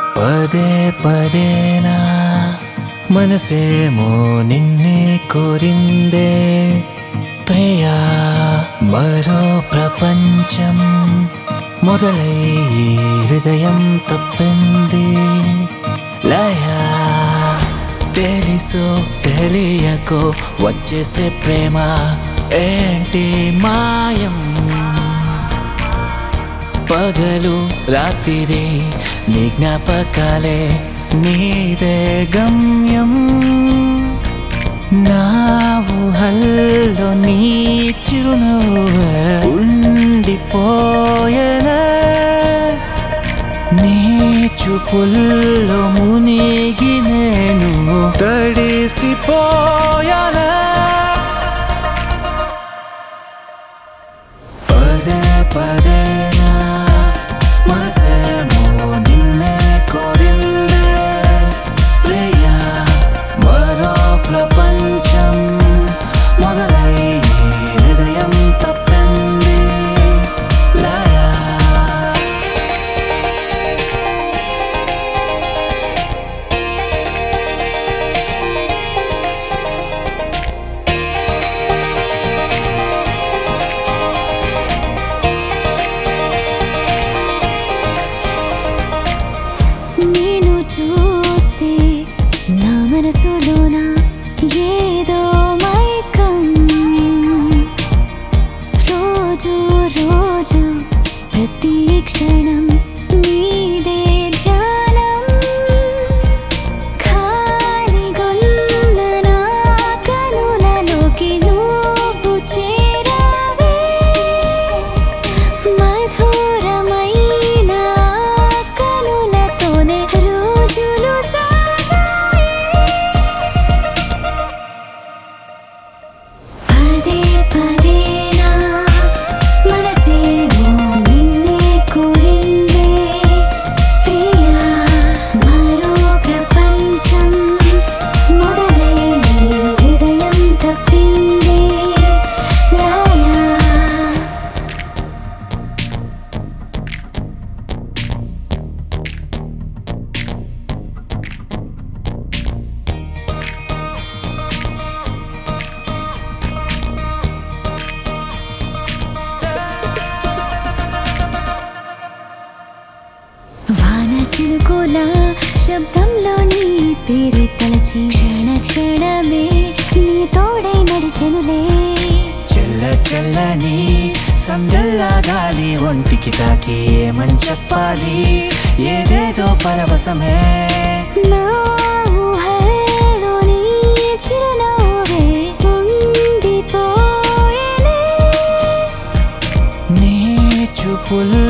పదే పదేనా మనసేమో నిన్నే కోరిందే ప్రియా మరో ప్రపంచం మొదలై ఈ హృదయం తప్పింది లయా తెలుసో తెలియకో వచ్చేసే ప్రేమ ఏంటి మాయం పగలు రాత్రి నీ జ్ఞాపకాలే నీదే గమ్యం నా ఊహల్లో నీ చిరునవ్వే ఉండిపోయనా నీ చూపుల్లో మునిగి నేను తడిసిపోయానా పదే పదేనా మనసేమో నిన్నే కోరిందే ప్రియా మరో ప్రపంచం మొదలై ఈ హృదయం తప్పింది లయా నేను చూస్తే నా మనసులోన ఏదో మైకం రోజు రోజు ప్రతి క్షణం నీదే ధ్యానం ఖాళీగొన్న నా కనులలోకి నువ్వు చేరావే మధురమైన కనులతోనే రోజులు సాగాయి పదే పదేనా మనసేమో నిన్నే కోరిందే ప్రియా మరో ప్రపంచం మొదలై హృదయం తప్పిందే లాయా వాన చినుకుల శబ్దంలో నీ పేరు తలచి క్షణ క్షణమే నీ తోడై నడిచెనులే చెల్ల చెల్లని సందల్లా గాలి ఒంటికి తాకి ఏమని చెప్పాలి ఏదేదో పరవశమే నా ఊహల్లో నీ చిరునవ్వే ఉండిపోయేనే నీ చూపుల్లో